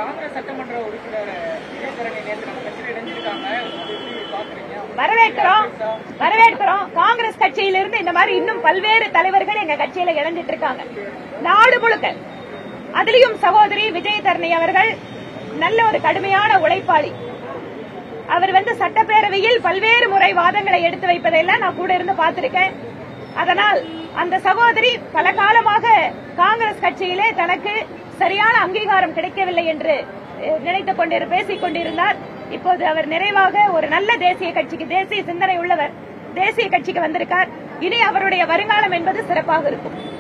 காங்கிரஸ் சட்டமன்ற உறுப்பினர் விஜயதரணி நேற்று நம்ம கட்சியில் இணைஞ்சிருக்காங்க அது எப்படி பாக்குறீங்க வரவேற்கிறோம் வரவேற்கிறோம் காங்கிரஸ் கட்சியிலிருந்து இந்த மாதிரி இன்னும் பல்வேறு தலைவர்கள் எங்க கட்சியில இணைஞ்சிட்டு இருக்காங்க நாடு முழுக்க அதிலையும் சகோதரி விஜயதரணி அவர்கள் நல்ல ஒரு கடுமையான உழைப்பாளி அவர் வந்து சட்டப்பேரவையில் பல்வேறு முறை வாதங்களை எடுத்து வைப்பதையெல்லாம் நான் கூட இருந்து பார்த்திருக்கேன் அதனால் அந்த சகோதரி பல காலமாக காங்கிரஸ் கட்சியிலே தனக்கு சரியான அங்கீகாரம் கிடைக்கவில்லை என்று அஹ், நினைத்துக் கொண்டு பேசிக் கொண்டிருந்தார் இப்போது அவர் நிறைவாக ஒரு நல்ல தேசிய கட்சிக்கு தேசிய சிந்தனை உள்ளவர் தேசிய கட்சிக்கு வந்திருக்கார் இனி அவருடைய வருங்காலம் என்பது சிறப்பாக இருக்கும்